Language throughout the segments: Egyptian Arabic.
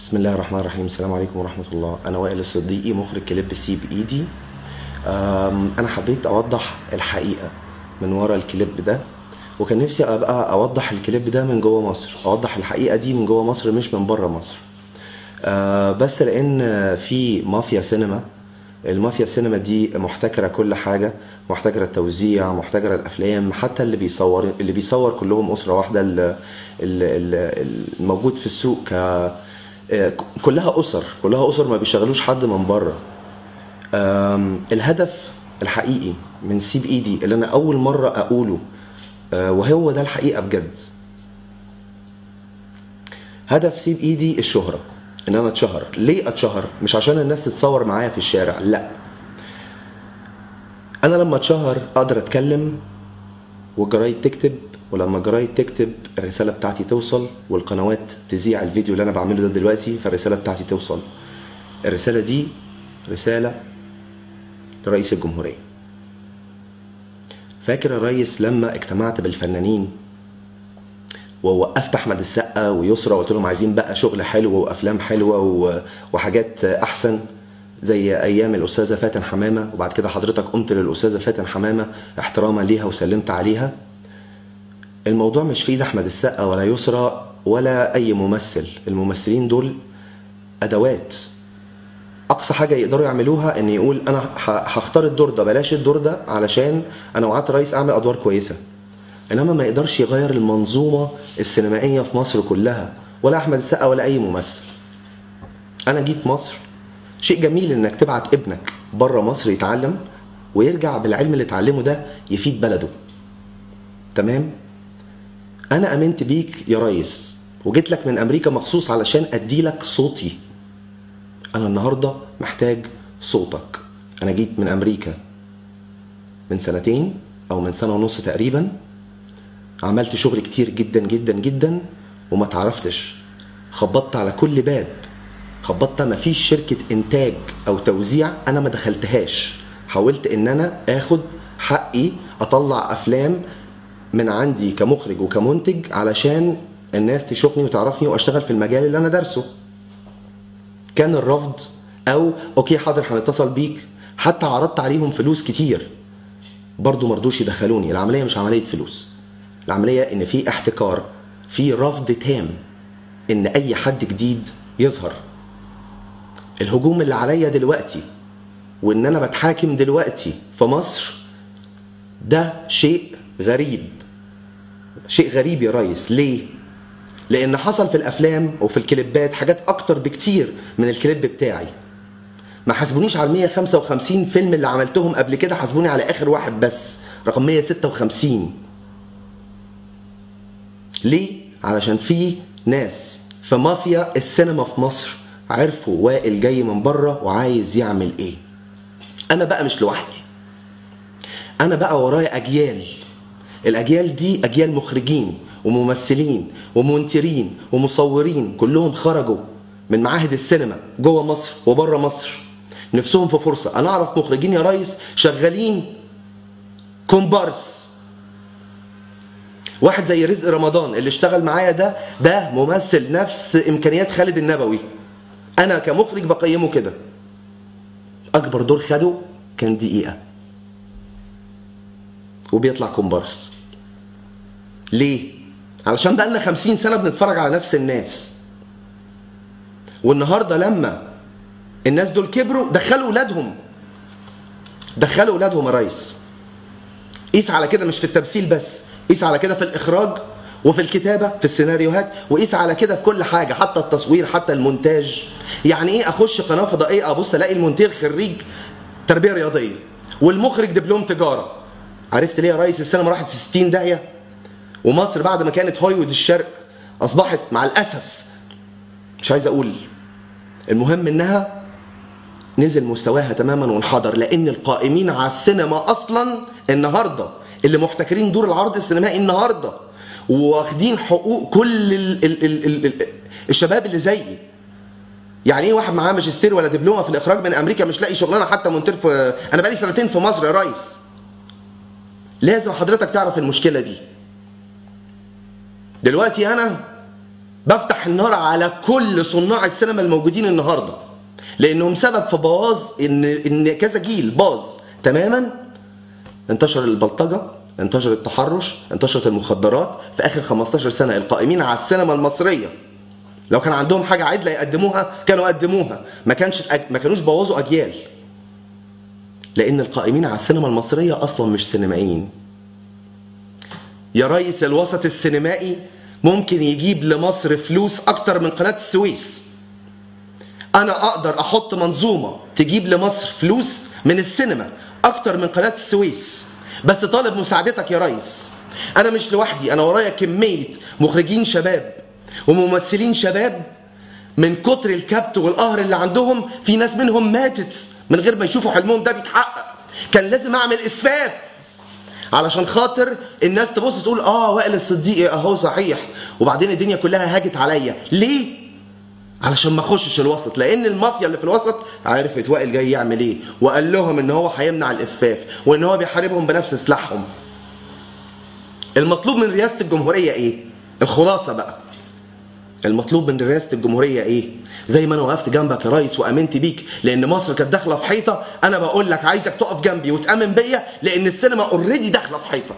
بسم الله الرحمن الرحيم السلام عليكم ورحمة الله أنا وائل الصديقي مخرج كليب سي بإيدي أم، أنا حبيت أوضح الحقيقة من ورا الكليب ده وكان نفسي أبقى أوضح الكليب ده من جوه مصر أوضح الحقيقة دي من جوه مصر مش من بره مصر أه، بس لأن في مافيا سينما المافيا السينما دي محتكرة كل حاجة محتكرة التوزيع محتكرة الأفلام حتى اللي بيصور اللي بيصور كلهم أسرة واحدة ال- ال- ال- الموجود في السوق ك آه، كلها أسر كلها أسر ما بيشغلوش حد من بره آم، الهدف الحقيقي من سيب ايدي اللي انا اول مره اقوله آه، وهو ده الحقيقه بجد هدف سيب ايدي الشهره ان انا اتشهر ليه اتشهر مش عشان الناس تتصور معايا في الشارع لا انا لما اتشهر اقدر اتكلم والجرايد تكتب ولما الجرايد تكتب الرساله بتاعتي توصل والقنوات تذيع الفيديو اللي انا بعمله ده دلوقتي فالرساله بتاعتي توصل الرساله دي رساله لرئيس الجمهوريه فاكر يا ريس لما اجتمعت بالفنانين ووقفت احمد السقا ويسرا وقلت لهم عايزين بقى شغل حلو وافلام حلوه و- وحاجات احسن زي ايام الاستاذه فاتن حمامه وبعد كده حضرتك قمت للاستاذه فاتن حمامه احتراما ليها وسلمت عليها الموضوع مش في ايد احمد السقا ولا يسرا ولا اي ممثل الممثلين دول ادوات اقصى حاجه يقدروا يعملوها ان يقول انا ه- هختار الدور ده بلاش الدور ده علشان انا وعدت رئيس اعمل ادوار كويسه انما ما يقدرش يغير المنظومه السينمائيه في مصر كلها ولا احمد السقا ولا اي ممثل انا جيت مصر شيء جميل انك تبعت ابنك بره مصر يتعلم ويرجع بالعلم اللي اتعلمه ده يفيد بلده تمام انا امنت بيك يا ريس وجيت لك من امريكا مخصوص علشان اديلك صوتي انا النهارده محتاج صوتك انا جيت من امريكا من سنتين او من سنه ونص تقريبا عملت شغل كتير جدا جدا جدا وما تعرفتش خبطت على كل باب خبطت ما فيش شركة انتاج او توزيع انا ما دخلتهاش حاولت ان انا اخد حقي اطلع افلام من عندي كمخرج وكمنتج علشان الناس تشوفني وتعرفني واشتغل في المجال اللي انا دارسه كان الرفض او اوكي حاضر هنتصل بيك حتى عرضت عليهم فلوس كتير برضو مرضوش يدخلوني العمليه مش عمليه فلوس العمليه ان في احتكار في رفض تام ان اي حد جديد يظهر الهجوم اللي عليا دلوقتي وان انا بتحاكم دلوقتي في مصر ده شيء غريب شيء غريب يا ريس ليه لان حصل في الافلام وفي الكليبات حاجات اكتر بكتير من الكليب بتاعي ما حاسبونيش على ال 155 فيلم اللي عملتهم قبل كده حاسبوني على اخر واحد بس رقم 156 ليه علشان في ناس في مافيا السينما في مصر عرفوا وائل جاي من بره وعايز يعمل ايه انا بقى مش لوحدي انا بقى ورايا اجيال الاجيال دي اجيال مخرجين وممثلين ومنترين ومصورين كلهم خرجوا من معاهد السينما جوه مصر وبره مصر نفسهم في فرصه انا اعرف مخرجين يا ريس شغالين كومبارس واحد زي رزق رمضان اللي اشتغل معايا ده ده ممثل نفس امكانيات خالد النبوي انا كمخرج بقيمه كده اكبر دور خده كان دقيقه وبيطلع كومبارس ليه علشان بقالنا خمسين سنه بنتفرج على نفس الناس والنهارده لما الناس دول كبروا دخلوا ولادهم دخلوا ولادهم يا ريس قيس على كده مش في التمثيل بس قيس على كده في الاخراج وفي الكتابه في السيناريوهات وقيس على كده في كل حاجه حتى التصوير حتى المونتاج يعني ايه اخش قناه فضائيه ابص الاقي المونتير خريج تربيه رياضيه والمخرج دبلوم تجاره عرفت ليه يا ريس السينما راحت في 60 داهيه ومصر بعد ما كانت هوليوود الشرق اصبحت مع الاسف مش عايز اقول المهم انها نزل مستواها تماما وانحدر لان القائمين على السينما اصلا النهارده اللي محتكرين دور العرض السينمائي النهارده واخدين حقوق كل ال ال ال ال ال الشباب اللي زيي يعني ايه واحد معاه ماجستير ولا دبلومه في الاخراج من امريكا مش لاقي شغلانه حتى مونتير في انا بقالي سنتين في مصر يا ريس لازم حضرتك تعرف المشكله دي دلوقتي انا بفتح النار على كل صناع السينما الموجودين النهارده لانهم سبب في بوظ ان ان كذا جيل باظ تماما انتشر البلطجه انتشر التحرش انتشرت المخدرات في اخر 15 سنه القائمين على السينما المصريه لو كان عندهم حاجه عدله يقدموها كانوا قدموها ما كانش ما كانوش بوظوا اجيال لان القائمين على السينما المصريه اصلا مش سينمائيين يا ريس الوسط السينمائي ممكن يجيب لمصر فلوس اكتر من قناه السويس انا اقدر احط منظومه تجيب لمصر فلوس من السينما اكتر من قناه السويس بس طالب مساعدتك يا ريس انا مش لوحدي انا ورايا كميه مخرجين شباب وممثلين شباب من كتر الكبت والقهر اللي عندهم في ناس منهم ماتت من غير ما يشوفوا حلمهم ده بيتحقق كان لازم اعمل اسفاف علشان خاطر الناس تبص تقول اه وائل الصديقي اهو صحيح وبعدين الدنيا كلها هاجت عليا ليه علشان ما اخشش الوسط لان المافيا اللي في الوسط عرفت وائل جاي يعمل ايه وقال لهم ان هو هيمنع الاسفاف وان هو بيحاربهم بنفس سلاحهم المطلوب من رئاسه الجمهوريه ايه الخلاصه بقى المطلوب من رئاسه الجمهوريه ايه زي ما انا وقفت جنبك يا ريس وامنت بيك لان مصر كانت داخله في حيطه انا بقول لك عايزك تقف جنبي وتامن بيا لان السينما اوريدي داخله في حيطه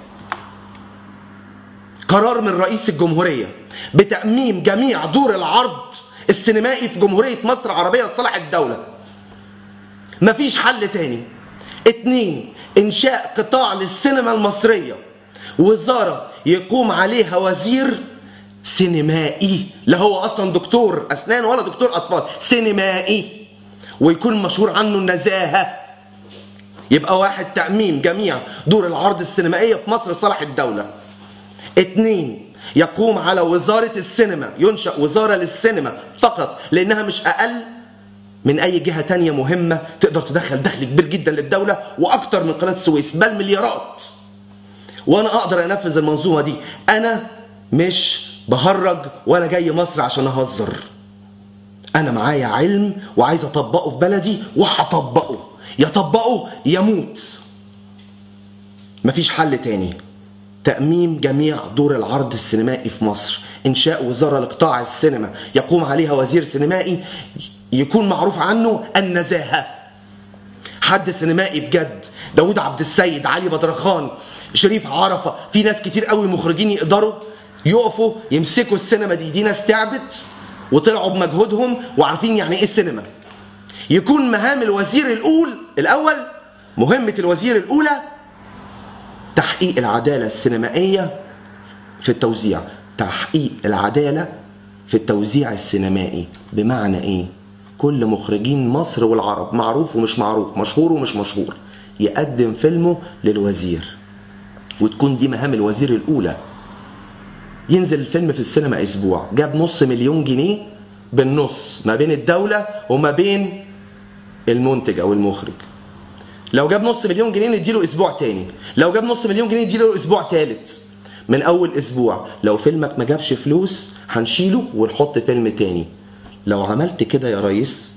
قرار من رئيس الجمهوريه بتاميم جميع دور العرض السينمائي في جمهوريه مصر العربيه لصالح الدوله مفيش حل تاني اتنين انشاء قطاع للسينما المصريه وزاره يقوم عليها وزير سينمائي لا هو اصلا دكتور اسنان ولا دكتور اطفال سينمائي ويكون مشهور عنه النزاهه يبقى واحد تأميم جميع دور العرض السينمائية في مصر لصالح الدولة اتنين يقوم على وزارة السينما ينشأ وزارة للسينما فقط لأنها مش أقل من أي جهة تانية مهمة تقدر تدخل دخل كبير جدا للدولة وأكتر من قناة السويس بل مليارات وأنا أقدر أنفذ المنظومة دي أنا مش بهرج ولا جاي مصر عشان أهزر أنا معايا علم وعايز أطبقه في بلدي وهطبقه يطبقه يموت مفيش حل تاني تأميم جميع دور العرض السينمائي في مصر إنشاء وزارة لقطاع السينما يقوم عليها وزير سينمائي يكون معروف عنه النزاهة حد سينمائي بجد داود عبد السيد علي بدرخان شريف عرفة في ناس كتير قوي مخرجين يقدروا يقفوا يمسكوا السينما دي دي ناس تعبت وطلعوا بمجهودهم وعارفين يعني ايه السينما يكون مهام الوزير الأول الأول مهمة الوزير الأولى تحقيق العدالة السينمائية في التوزيع تحقيق العدالة في التوزيع السينمائي بمعنى إيه؟ كل مخرجين مصر والعرب معروف ومش معروف مشهور ومش مشهور يقدم فيلمه للوزير وتكون دي مهام الوزير الأولى ينزل الفيلم في السينما أسبوع جاب نص مليون جنيه بالنص ما بين الدولة وما بين المنتج أو المخرج لو جاب نص مليون جنيه نديله اسبوع تاني لو جاب نص مليون جنيه نديله اسبوع تالت من اول اسبوع لو فيلمك ما جابش فلوس هنشيله ونحط فيلم تاني لو عملت كده يا ريس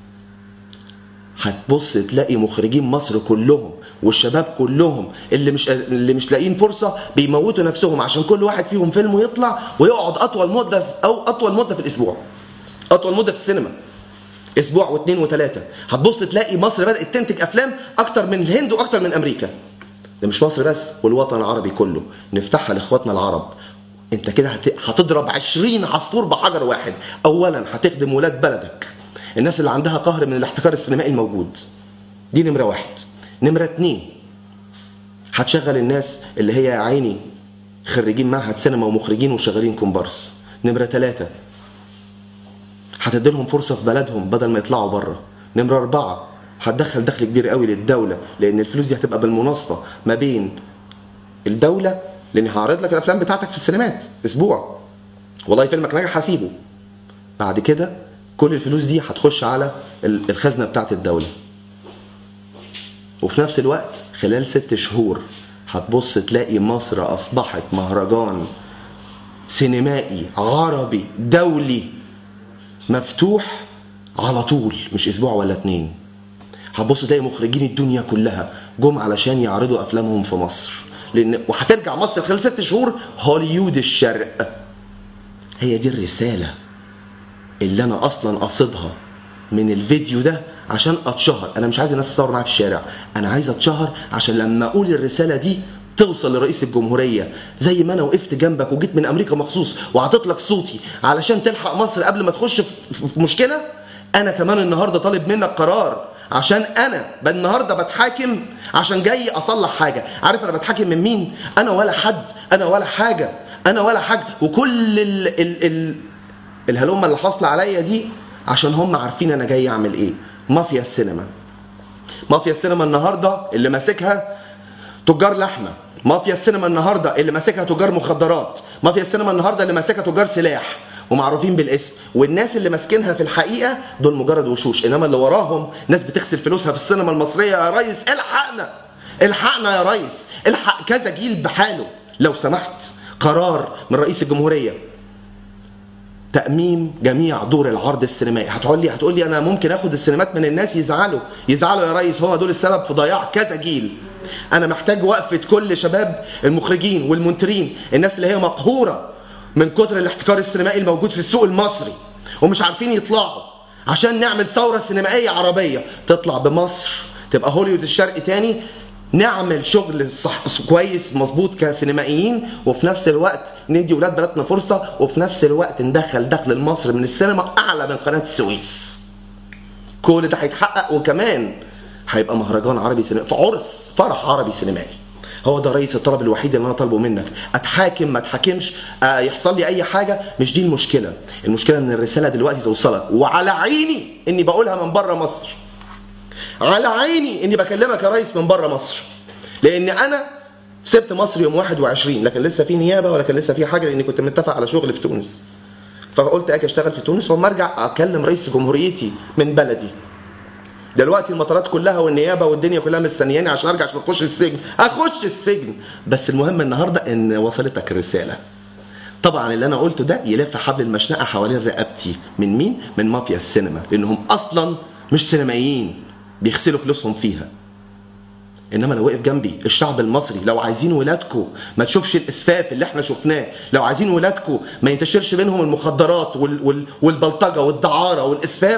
هتبص تلاقي مخرجين مصر كلهم والشباب كلهم اللي مش اللي مش لاقيين فرصه بيموتوا نفسهم عشان كل واحد فيهم فيلمه يطلع ويقعد اطول مده في او اطول مده في الاسبوع اطول مده في السينما اسبوع واثنين وثلاثه هتبص تلاقي مصر بدات تنتج افلام اكتر من الهند واكتر من امريكا ده مش مصر بس والوطن العربي كله نفتحها لاخواتنا العرب انت كده هت- هتضرب 20 عصفور بحجر واحد اولا هتخدم ولاد بلدك الناس اللي عندها قهر من الاحتكار السينمائي الموجود دي نمره واحد نمره اتنين هتشغل الناس اللي هي يا عيني خريجين معهد سينما ومخرجين وشغالين كومبارس نمره ثلاثة هتديلهم فرصة في بلدهم بدل ما يطلعوا بره نمرة أربعة هتدخل دخل كبير قوي للدولة لأن الفلوس دي هتبقى بالمناصفة ما بين الدولة لأن هعرض لك الأفلام بتاعتك في السينمات أسبوع والله فيلمك نجح هسيبه بعد كده كل الفلوس دي هتخش على ال- الخزنة بتاعت الدولة وفي نفس الوقت خلال ست شهور هتبص تلاقي مصر أصبحت مهرجان سينمائي عربي دولي مفتوح على طول مش اسبوع ولا اتنين هتبص تلاقي مخرجين الدنيا كلها جم علشان يعرضوا افلامهم في مصر لان وهترجع مصر خلال ست شهور هوليود الشرق هي دي الرساله اللي انا اصلا قاصدها من الفيديو ده عشان اتشهر انا مش عايز الناس تصور معايا في الشارع انا عايز اتشهر عشان لما اقول الرساله دي توصل لرئيس الجمهوريه زي ما انا وقفت جنبك وجيت من امريكا مخصوص وعطيت لك صوتي علشان تلحق مصر قبل ما تخش في في مشكله انا كمان النهارده طالب منك قرار عشان انا النهارده بتحاكم عشان جاي اصلح حاجه عارف انا بتحاكم من مين انا ولا حد انا ولا حاجه انا ولا حاجه وكل ال ال ال الهلومه اللي حاصله عليا دي عشان هم عارفين انا جاي اعمل ايه مافيا السينما مافيا السينما النهارده اللي ماسكها تجار لحمه مافيا السينما النهارده اللي ماسكها تجار مخدرات مافيا السينما النهارده اللي ماسكها تجار سلاح ومعروفين بالاسم والناس اللي ماسكينها في الحقيقه دول مجرد وشوش انما اللي وراهم ناس بتغسل فلوسها في السينما المصريه يا ريس الحقنا الحقنا يا ريس الحق كذا جيل بحاله لو سمحت قرار من رئيس الجمهوريه تأميم جميع دور العرض السينمائي هتقول لي هتقول لي انا ممكن اخد السينمات من الناس يزعلوا يزعلوا يا ريس هم دول السبب في ضياع كذا جيل انا محتاج وقفه كل شباب المخرجين والمنترين الناس اللي هي مقهوره من كتر الاحتكار السينمائي الموجود في السوق المصري ومش عارفين يطلعوا عشان نعمل ثوره سينمائيه عربيه تطلع بمصر تبقى هوليوود الشرق تاني نعمل شغل صح كويس مظبوط كسينمائيين وفي نفس الوقت ندي ولاد بلدنا فرصه وفي نفس الوقت ندخل دخل مصر من السينما اعلى من قناه السويس كل ده هيتحقق وكمان هيبقى مهرجان عربي سينمائي في عرس فرح عربي سينمائي هو ده رئيس الطلب الوحيد اللي انا طالبه منك اتحاكم ما اتحاكمش آه يحصل لي اي حاجه مش دي المشكله المشكله ان الرساله دلوقتي توصلك وعلى عيني اني بقولها من بره مصر على عيني اني بكلمك يا ريس من بره مصر لان انا سبت مصر يوم 21 لكن لسه في نيابه ولا كان لسه في حاجه لاني كنت متفق على شغل في تونس فقلت اجي اشتغل في تونس واما ارجع اكلم رئيس جمهوريتي من بلدي دلوقتي المطارات كلها والنيابه والدنيا كلها مستنياني عشان ارجع عشان اخش السجن اخش السجن بس المهم النهارده ان وصلتك الرساله طبعا اللي انا قلته ده يلف حبل المشنقه حوالين رقبتي من مين من مافيا السينما لانهم اصلا مش سينمائيين بيغسلوا فلوسهم فيها انما لو وقف جنبي الشعب المصري لو عايزين ولادكم ما تشوفش الاسفاف اللي احنا شفناه لو عايزين ولادكم ما ينتشرش بينهم المخدرات وال وال والبلطجه والدعاره والاسفاف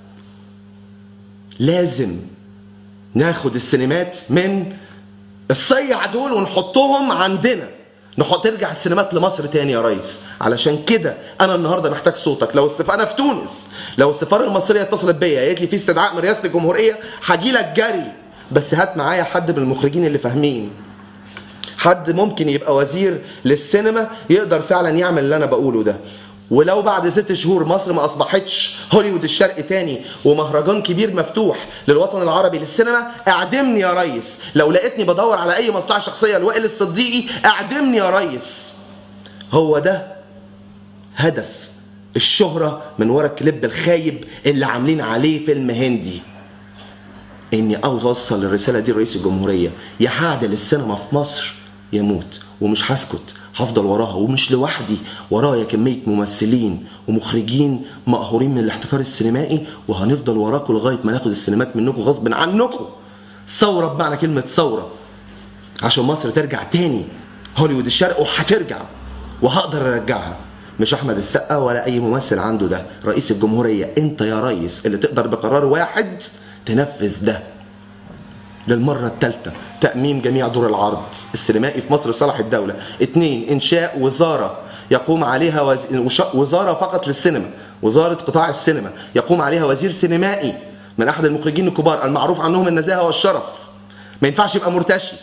لازم ناخد السينمات من الصيع دول ونحطهم عندنا نحط ترجع السينمات لمصر تاني يا ريس علشان كده انا النهارده محتاج صوتك لو السفاره انا في تونس لو السفاره المصريه اتصلت بيا قالت لي في استدعاء من رئاسه الجمهوريه هاجي لك جري بس هات معايا حد من المخرجين اللي فاهمين حد ممكن يبقى وزير للسينما يقدر فعلا يعمل اللي انا بقوله ده ولو بعد ست شهور مصر ما اصبحتش هوليوود الشرق تاني ومهرجان كبير مفتوح للوطن العربي للسينما اعدمني يا ريس لو لقيتني بدور على اي مصلحه شخصيه لوائل الصديقي اعدمني يا ريس هو ده هدف الشهرة من ورا الكليب الخايب اللي عاملين عليه فيلم هندي اني اوصل الرسالة دي لرئيس الجمهورية يا هعدل السينما في مصر يموت ومش هسكت هفضل وراها ومش لوحدي ورايا كمية ممثلين ومخرجين مقهورين من الاحتكار السينمائي وهنفضل وراكم لغاية ما ناخد السينمات منكم غصب عنكم ثورة بمعنى كلمة ثورة عشان مصر ترجع تاني هوليوود الشرق وهترجع وهقدر ارجعها مش احمد السقا ولا اي ممثل عنده ده رئيس الجمهورية انت يا ريس اللي تقدر بقرار واحد تنفذ ده للمرة الثالثة تأميم جميع دور العرض السينمائي في مصر لصالح الدولة اثنين إنشاء وزارة يقوم عليها وز... وزارة فقط للسينما وزارة قطاع السينما يقوم عليها وزير سينمائي من أحد المخرجين الكبار المعروف عنهم النزاهة والشرف ما ينفعش يبقى مرتشي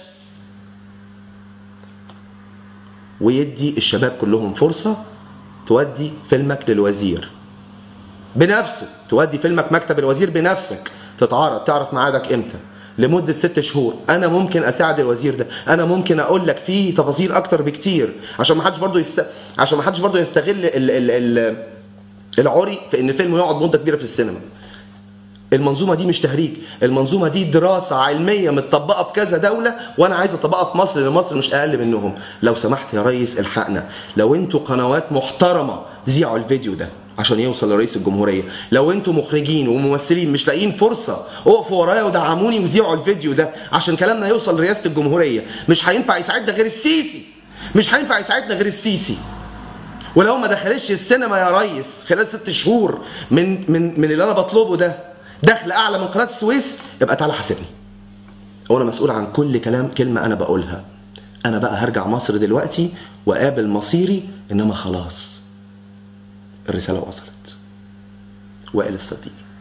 ويدي الشباب كلهم فرصة تودي فيلمك للوزير بنفسه تودي فيلمك مكتب الوزير بنفسك تتعرض تعرف ميعادك امتى لمدة ست شهور أنا ممكن أساعد الوزير ده أنا ممكن أقول لك فيه تفاصيل أكتر بكتير عشان ما حدش برضه يست... عشان ما حدش برضه يستغل ال... ال... ال... العري في إن فيلم يقعد مدة كبيرة في السينما المنظومة دي مش تهريج المنظومة دي دراسة علمية متطبقة في كذا دولة وأنا عايز أطبقها في مصر لأن مصر مش أقل منهم لو سمحت يا ريس الحقنا لو أنتوا قنوات محترمة ذيعوا الفيديو ده عشان يوصل لرئيس الجمهورية لو انتوا مخرجين وممثلين مش لاقيين فرصة اقفوا ورايا ودعموني وذيعوا الفيديو ده عشان كلامنا يوصل لرئاسة الجمهورية مش هينفع يساعدنا غير السيسي مش هينفع يساعدنا غير السيسي ولو ما دخلتش السينما يا ريس خلال ست شهور من من من اللي انا بطلبه ده دخل اعلى من قناه السويس يبقى تعالى حاسبني وانا مسؤول عن كل كلام كلمه انا بقولها انا بقى هرجع مصر دلوقتي وقابل مصيري انما خلاص الرساله وصلت وائل الصديق